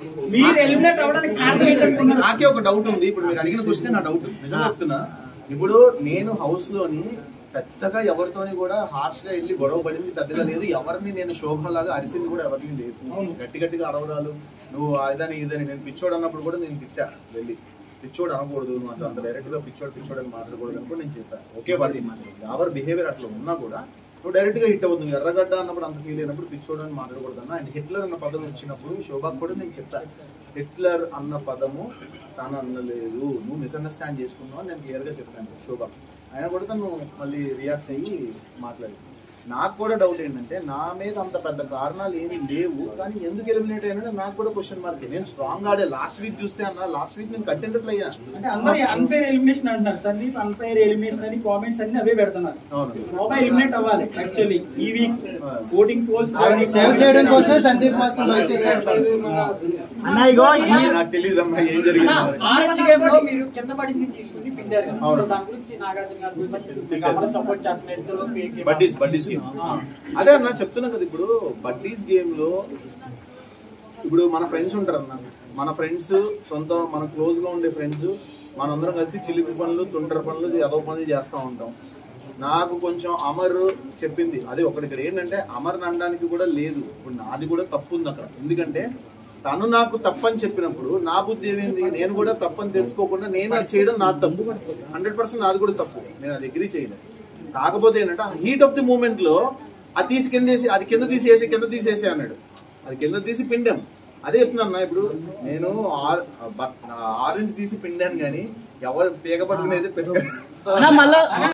మీరు ఎలిమినేట్ అవ్వడానికి కారణం ఏంటనుకున్నారు నాకే ఒక డౌట్ ఉంది ఇప్పుడు మీరు అడిగిన క్వశ్చన్ నా డౌట్ నిజం చెప్తున్నా ఇప్పుడు నేను హౌస్ లోని పెద్దగా ఎవరితోని కూడా హార్ష్ గా వెళ్ళి గొడవ పడింది పెద్దగా లేదు ఎవరిని నేను శోభలాగా అరిసింది కూడా ఎవరిని లేదు గట్టి గట్టిగా అరవడాలు నువ్వు ఇదని ఇదని నేను పిచ్చోడు అన్నప్పుడు కూడా నేను తిట్టా వెళ్ళి పిచ్చోడు అనకూడదు నువ్వు అంత- అంత డైరెక్ట్ గా పిచ్చోడు పిచ్చోడు అని మాట్లాడకూడదు అని కూడా నేను చెప్పాను ఓకే వాడి ఎవరి బిహేవియర్ అట్లా ఉన్నా కూడా నువ్వు డైరెక్ట్ గా హిట్ అవుతుంది ఎర్రగడ్డ అన్నప్పుడు అంత ఫీల్ అయినప్పుడు పిచ్చోడు అని మాట్లాడకూడదు అన్న అండ్ హిట్లర్ అన్న పదం వచ్చినప్పుడు శోభాకు కూడా నేను చెప్పాను హిట్లర్ అన్న పదము తను అనలేదు నువ్వు మిస్అండర్స్టాండ్ చేసుకున్నావు అని నేను క్లియర్ గా చెప్పాను శోభా ఆయన కూడా తను మళ్ళీ రియాక్ట్ అయ్యి మాట్లాడి నాకు కూడా డౌట్ ఏంటంటే నా మీద అంత పెద్ద కారణాలు ఏమీ లేవు కానీ ఎందుకు ఎలిమినేట్ అయినా నాకు కూడా క్వశ్చన్ మార్క్ నేను స్ట్రాంగ్ ఆడే లాస్ట్ వీక్ చూస్తే అన్న లాస్ట్ వీక్ నేను కంటెంట్ అయ్యా అంటే అందరూ అన్ఫైర్ ఎలిమినేషన్ అంటున్నారు సందీప్ అన్ఫైర్ ఎలిమినేషన్ అని కామెంట్స్ అన్ని అవే పెడుతున్నారు అవును శోభ ఎలిమినేట్ అవ్వాలి యాక్చువల్లీ ఈ వీక్ ఓటింగ్ పోల్స్ సేవ్ చేయడం కోసమే సందీప్ మాస్టర్ లైక్ చేశారు అన్న ఇగో ఈ నాకు తెలియదు అమ్మా ఏం జరిగింది మరి. ఆరెంజ్ గేమ్ లో మీరు కింద పడింది తీసుకుని పిండారు కదా. అవును. సో దాని గురించి నాగార్జున గారి గురించి సపోర్ట్ చేస్తున్నారు ఇద్దరు fake game. Buddies buddies game అదే అన్న చెప్తున్నా కదా ఇప్పుడు బడ్డీస్ గేమ్ లో ఇప్పుడు మన ఫ్రెండ్స్ ఉంటారు అన్న మన ఫ్రెండ్స్ సొంత మన క్లోజ్ గా ఉండే ఫ్రెండ్స్ మనందరం కలిసి చిలిపి పనులు తుంటర పనులు ఏదో పనులు చేస్తూ ఉంటాం నాకు కొంచెం అమర్ చెప్పింది అది ఒకటి ఇక్కడ ఏంటంటే అమర్ అనడానికి కూడా లేదు ఇప్పుడు నాది కూడా తప్పు ఉంది అక్కడ ఎందుకంటే తను నాకు తప్పని చెప్పినప్పుడు నా బుద్ధి ఏమైంది నేను కూడా తప్పని తెలుసుకోకుండా నేను అది చేయడం నా తప్పు హండ్రెడ్ పర్సెంట్ నాది కూడా తప్పు నేను అది అగ్రీ చేయలేదు కాకపోతే ఏంటంటే హీట్ ఆఫ్ ది మూమెంట్ లో అది తీసి కింద వేసి అది కింద తీసేసి కింద తీసేసి అన్నాడు అది కింద తీసి పిండాం అదే చెప్తున్నా అన్న ఇప్పుడు నేను ఆర్- బ- ఆరెంజ్ తీసి పిండాను కానీ ఎవరు పీక పట్టుకునేది పెసగా అన్న మళ్ళా